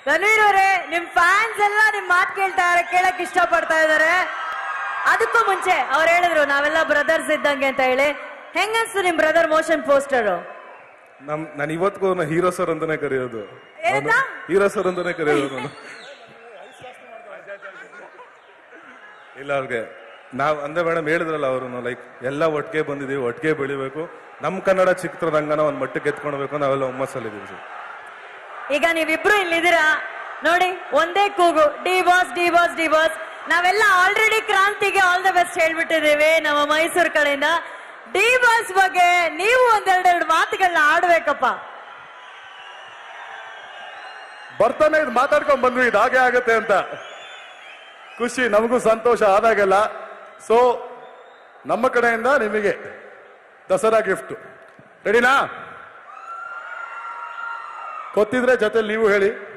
ರಣವೀರ್ ಅವರೇ ನಿಮ್ ಫ್ಯಾನ್ಸ್ ಎಲ್ಲ ನಿಮ್ ಮಾತ್ ಕೇಳ್ತಾ ಇದಾರೆ ಕೇಳಕ್ ಇಷ್ಟ ಪಡ್ತಾ ಇದಾರೆ ಅದಕ್ಕೂ ಮುಂಚೆ ಅವ್ರು ಹೇಳಿದ್ರು ನಾವೆಲ್ಲ ಬ್ರದರ್ಸ್ ಇದ್ದಂಗೆ ಅಂತ ಹೇಳಿ ಹೆಂಗನ್ಸ್ತು ನಿಮ್ ಬ್ರದರ್ ಮೋಷನ್ ಪೋಸ್ಟರ್ ನಮ್ ನಾನು ಇವತ್ತಿಗೂ ಅವ್ರನ್ನ ಹೀರೋ ಸರ್ ಅಂತಾನೆ ಕರೆಯೋದು ಏನಂತ? ಹೀರೋ ಸರ್ ಅಂತಾನೆ ಕರೆಯೋದು ನಾನು ಇಲ್ಲ ಅವ್ರಿಗೆ ನಾವ್ ಅಂದ್ರೆ ಮೇಡಮ್ ಹೇಳಿದ್ರಲ್ಲ ಅವರು ಲೈಕ್ ಎಲ್ಲ ಒಟ್ಟಿಗೆ ಬಂದಿದೀವಿ ಒಟ್ಟಿಗೆ ಬೆಳಿಬೇಕು ನಮ್ ಕನ್ನಡ ಚಿತ್ರರಂಗನ ಒಂದ್ ಮಟ್ಟಕ್ಕೆ ಎತ್ಕೊಳ್ಬೇಕು ನಾವೆಲ್ಲ ಹುಮ್ಮಸ್ಸಲ್ಲಿದ್ದೀವಿ ಸರ್ ಈಗ ನೀವಿಬ್ರು ಇಲ್ಲಿದ್ದೀರಾ ನೋಡಿ ಒಂದೇ ಕೂಗು D boss D boss D boss ನಾವೆಲ್ಲ ಆಲ್ರೆಡಿ ಕ್ರಾಂತಿಗೆ ಆಲ್ ದ ಬೆಸ್ಟ್ ಹೇಳ್ಬಿಟ್ಟಿದ್ದೀವಿ ನಮ್ಮ ಮೈಸೂರು ಕಡೆಯಿಂದ ಡಿ ಬಾಸ್ ಬಗ್ಗೆ ನೀವು ಒಂದೆರಡೆರಡು ಮಾತುಗಳನ್ನ ಆಡ್ಬೇಕಪ್ಪ ಬರ್ತಾನೆ ಇದು ಮಾತಾಡ್ಕೊಂಡ್ ಬಂದ್ವಿ ಇದು ಹಾಗೆ ಆಗತ್ತೆ ಅಂತ ಖುಷಿ ನಮಗೂ ಸಂತೋಷ ಆದಾಗೆಲ್ಲ ಸೊ ನಮ್ಮ ಕಡೆಯಿಂದ ನಿಮಗೆ ದಸರಾ ಗಿಫ್ಟ್ ರೆಡಿನಾ ಗೊತ್ತಿದ್ರೆ ಜೊತೆಲಿ ನೀವು ಹೇಳಿ